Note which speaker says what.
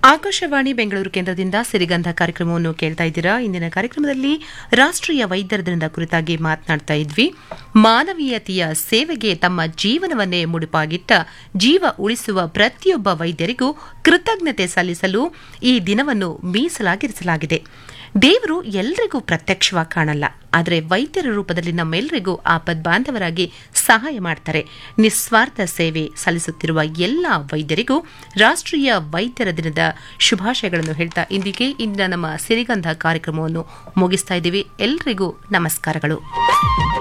Speaker 1: ಆಕಾಶವಾಣಿ ಬೆಂಗಳೂರು ಕೇಂದ್ರದಿಂದ ಸಿರಿಗಂಧ ಕಾರ್ಯಕ್ರಮವನ್ನು ಕೇಳ್ತಾ ಇದ್ದೀರಾ ಇಂದಿನ ಕಾರ್ಯಕ್ರಮದಲ್ಲಿ ರಾಷ್ಟ್ರೀಯ ವೈದ್ಯರ ದಿನದ ಕುರಿತಾಗಿ ಮಾತನಾಡ್ತಾ ಇದ್ವಿ ಮಾನವೀಯತೆಯ ಸೇವೆಗೆ ತಮ್ಮ ಜೀವನವನ್ನೇ ಮುಡುಪಾಗಿಟ್ಟ ಜೀವ ಉಳಿಸುವ ಪ್ರತಿಯೊಬ್ಬ ವೈದ್ಯರಿಗೂ ಕೃತಜ್ಞತೆ ಸಲ್ಲಿಸಲು ಈ ದಿನವನ್ನು ಮೀಸಲಾಗಿರಿಸಲಾಗಿದೆ ದೇವರು ಎಲ್ರಿಗೂ ಪ್ರತ್ಯಕ್ಷವಾಗಿ ಕಾಣಲ್ಲ ಆದರೆ ವೈದ್ಯರ ರೂಪದಲ್ಲಿ ನಮ್ಮೆಲ್ಲರಿಗೂ ಆಪದ್ ಬಾಂಧವರಾಗಿ ಸಹಾಯ ಮಾಡ್ತಾರೆ ನಿಸ್ವಾರ್ಥ ಸೇವೆ ಸಲ್ಲಿಸುತ್ತಿರುವ ಎಲ್ಲ ವೈದ್ಯರಿಗೂ ರಾಷ್ಟ್ರೀಯ ವೈದ್ಯರ ದಿನದ ಶುಭಾಶಯಗಳನ್ನು ಹೇಳ್ತಾ ಇಂದಿಗೆ ಇಂದಿನ ನಮ್ಮ ಸಿರಿಗಂಧ ಕಾರ್ಯಕ್ರಮವನ್ನು ಮುಗಿಸ್ತಾ ಇದ್ದೀವಿ ಎಲ್ರಿಗೂ ನಮಸ್ಕಾರಗಳು